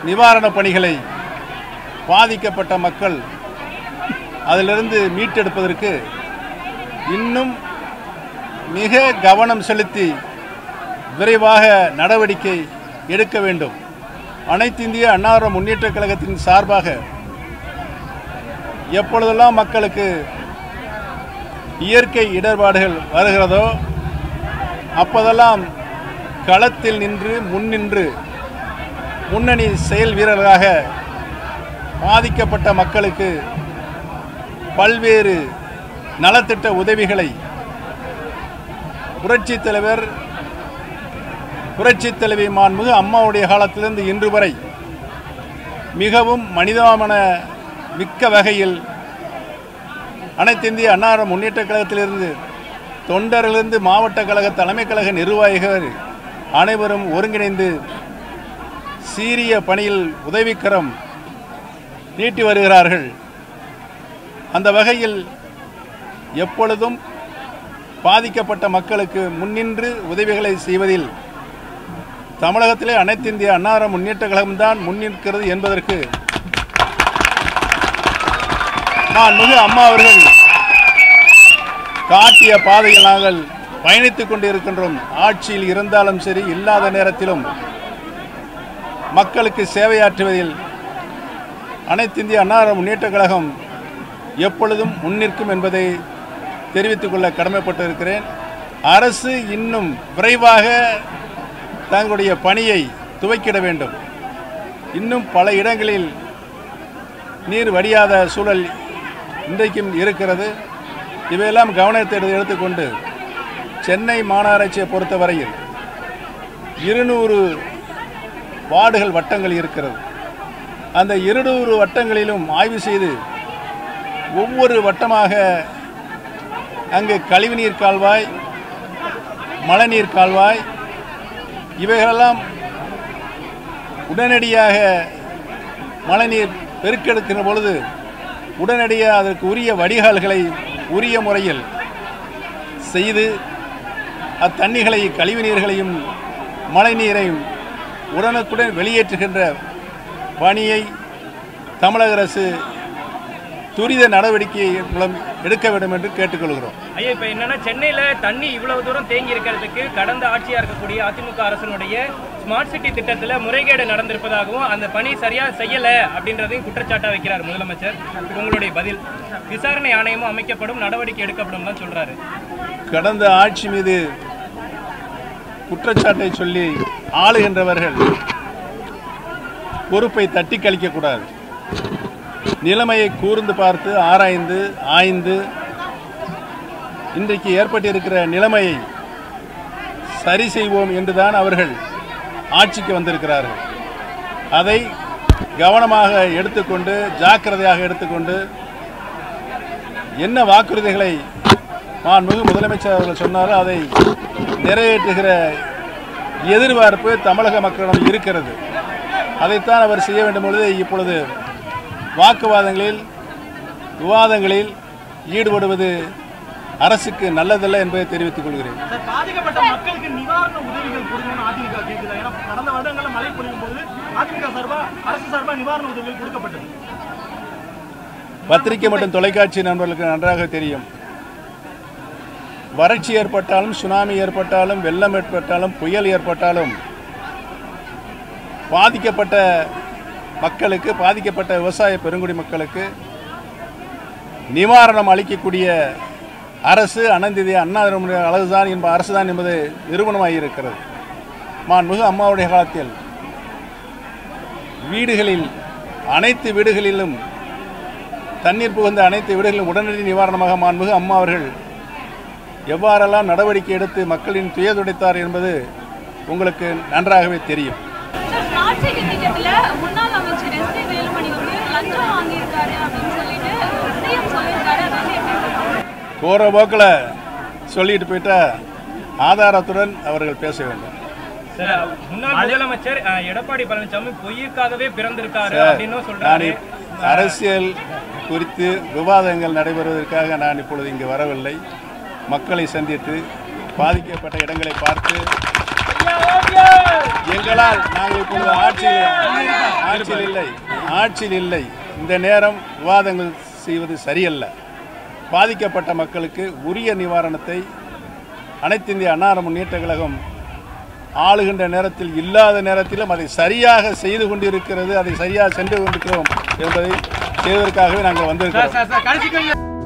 நிவாரணப் பணிகளை பாதிக்கப்பட்ட மக்கள் அதிலிருந்து மீட்டெடுப்பதற்கு இன்னும் மிக கவனம் செலுத்தி விரைவாக நடவடிக்கை எடுக்க வேண்டும் அனைத்து இந்திய அன்னார முன்னேற்ற கழகத்தின் சார்பாக எப்பொழுதெல்லாம் மக்களுக்கு இயற்கை இடர்பாடுகள் வருகிறதோ அப்போதெல்லாம் களத்தில் நின்று முன்னின்று முன்னணி செயல் வீரர்களாக பாதிக்கப்பட்ட மக்களுக்கு பல்வேறு நலத்திட்ட உதவிகளை புரட்சித் தலைவர் புரட்சித் தலைவி மாண்புமிகு அம்மாவுடைய காலத்திலிருந்து இன்று வரை மிகவும் மனிதாமன மிக்க வகையில் அனைத்து இந்திய அன்னார முன்னேற்ற கழகத்திலிருந்து தொண்டரிலிருந்து மாவட்ட கழக தலைமை கழக நிர்வாகிகள் அனைவரும் ஒருங்கிணைந்து சீரிய பணியில் உதவிக்கரம் நீட்டி வருகிறார்கள் அந்த வகையில் எப்பொழுதும் பாதிக்கப்பட்ட மக்களுக்கு முன்னின்று உதவிகளை செய்வதில் தமிழகத்திலே அனைத்து இந்திய அன்னார முன்னேற்ற கழகம்தான் முன்னிற்கிறது என்பதற்கு நான் மிகு அம்மா அவர்கள் காட்டிய பாதையில் நாங்கள் பயணித்துக் கொண்டிருக்கின்றோம் ஆட்சியில் இருந்தாலும் சரி இல்லாத நேரத்திலும் மக்களுக்கு சேவையாற்றுவதில் அனைத்து இந்திய அன்னார முன்னேற்ற கழகம் எப்பொழுதும் முன்னிற்கும் என்பதை தெரிவித்துக் கொள்ள கடமைப்பட்டிருக்கிறேன் அரசு இன்னும் விரைவாக தங்களுடைய பணியை துவக்கிட வேண்டும் இன்னும் பல இடங்களில் நீர் வடியாத சூழல் இன்றைக்கும் இருக்கிறது இவையெல்லாம் கவனத்தை எடுத்து- எடுத்துக்கொண்டு சென்னை மாநகராட்சியை பொறுத்தவரையில் இருநூறு வார்டுகள் வட்டங்கள் இருக்கிறது அந்த இருநூறு வட்டங்களிலும் ஆய்வு செய்து ஒவ்வொரு வட்டமாக அங்கு கழிவுநீர் கால்வாய் மழைநீர் கால்வாய் இவைகளெல்லாம் உடனடியாக மழைநீர் பெருக்கெடுக்கிற பொழுது உடனடியாக அதற்கு உரிய வடிகால்களை உரிய முறையில் செய்து அத்தண்ணிகளை கழிவு நீர்களையும் மழைநீரையும் உடனுக்குடன் வெளியேற்றுகின்ற பணியை தமிழக அரசு துரித நடவடிக்கை மூலம் எடுக்க வேண்டும் என்று கேட்டுக்கொள்கிறோம் ஐயா இப்போ என்னன்னா சென்னையில தண்ணி இவ்வளவு தூரம் தேங்கி இருக்கிறதுக்கு கடந்த ஆட்சியா இருக்கக்கூடிய அதிமுக அரசினுடைய ஸ்மார்ட் சிட்டி திட்டத்துல முறைகேடு நடந்திருப்பதாகவும் அந்த பணி சரியா செய்யல அப்படின்றதையும் குற்றச்சாட்டா வைக்கிறார் முதலமைச்சர் இதுக்கு உங்களுடைய பதில் விசாரணை ஆணையமும் அமைக்கப்படும் நடவடிக்கை எடுக்கப்படும் தான் சொல்றாரு கடந்த ஆட்சி மீது குற்றச்சாட்டை சொல்லி ஆளுகின்றவர்கள் பொறுப்பை தட்டி கழிக்கக்கூடாது நிலைமையை கூர்ந்து பார்த்து ஆராய்ந்து ஆய்ந்து இன்றைக்கு ஏற்பட்டிருக்கிற நிலைமையை சரி செய்வோம் என்றுதான் அவர்கள் ஆட்சிக்கு வந்திருக்கிறார்கள் அதை கவனமாக எடுத்துக்கொண்டு ஜாக்கிரதையாக எடுத்துக்கொண்டு என்ன வாக்குறுதிகளை மாண்புமிகு முதலமைச்சர் அவர்கள் சொன்னாரோ அதை நிறைவேற்றுகிற எதிர்பார்ப்பு தமிழக மக்களிடம் இருக்கிறது அதைத்தான் அவர் செய்ய வேண்டும் பொழுது இப்பொழுது வாக்குவாதங்களில் விவாதங்களில் ஈடுபடுவது அரசுக்கு நல்லதல்ல என்பதை தெரிவித்துக் கொள்கிறேன் சார் பாதிக்கப்பட்ட மக்களுக்கு நிவாரண உதவிகள் கொடுக்கணும்னு அதிமுக கேட்குதா ஏன்னா கடந்த வருடங்களில் மழை பொழியும் போது அதிமுக சார்பா அரசு சார்பா நிவாரண உதவிகள் கொடுக்கப்பட்டது பத்திரிகை மற்றும் தொலைக்காட்சி நண்பர்களுக்கு நன்றாக தெரியும் வறட்சி ஏற்பட்டாலும் சுனாமி ஏற்பட்டாலும் வெள்ளம் ஏற்பட்டாலும் புயல் ஏற்பட்டாலும் பாதிக்கப்பட்ட மக்களுக்கு பாதிக்கப்பட்ட விவசாய பெருங்குடி மக்களுக்கு நிவாரணம் அளிக்கக்கூடிய அரசு அனந்திதி அண்ணா அழகுதான் என்ப அரசுதான் என்பது நிறுவனமாக இருக்கிறது மாண்புமிகு அம்மாவுடைய காலத்தில் வீடுகளில் அனைத்து வீடுகளிலும் தண்ணீர் புகுந்த அனைத்து வீடுகளிலும் உடனடி நிவாரணமாக மாண்புமிகு அம்மா அவர்கள் எவ்வாறெல்லாம் நடவடிக்கை எடுத்து மக்களின் துயதுடைத்தார் என்பது உங்களுக்கு நன்றாகவே தெரியும் சார் ஸ்மார்ட் சிட்டி திட்டத்துல முன்னாள் அமைச்சர் எஸ் பி வேலுமணி வந்து லஞ்சம் வாங்கியிருக்காரு அப்படின்னு சொல்லிட்டு சிஎம் சொல்லியிருக்காரு அது வந்து எப்படி பார்க்கணும்? போகிற போக்கில் சொல்லிட்டு போயிட்டா ஆதாரத்துடன் அவர்கள் பேச வேண்டும் சார் முன்னாள் முதலமைச்சர் அஹ், எடப்பாடி பழனிசாமி பொய்யுக்காகவே பிறந்திருக்காரு சார், அப்படின்னு நான் சொல்றாரு இப்- அரசியல் குறித்து விவாதங்கள் நடைபெறுவதற்காக நான் இப்பொழுது இங்கு வரவில்லை மக்களை சந்தித்து பாதிக்கப்பட்ட இடங்களை பார்த்து எங்களால் நாங்கள் இப்பொழுது ஆட்சியில் ஆட்சியில் இல்லை ஆட்சியில் இல்லை இந்த நேரம் விவாதங்கள் செய்வது சரியல்ல பாதிக்கப்பட்ட மக்களுக்கு உரிய நிவாரணத்தை அனைத்து இந்திய அன்னார முன்னேற்ற கழகம் ஆளுகின்ற நேரத்தில் இல்லாத நேரத்திலும் அதை சரியாக செய்து கொண்டிருக்கிறது அதை சரியாக சென்று கொண்டிருக்கிறோம் என்பதை செய்வதற்காகவே நாங்கள் வந்திருக்கிறோம் சார் சார் கடைசி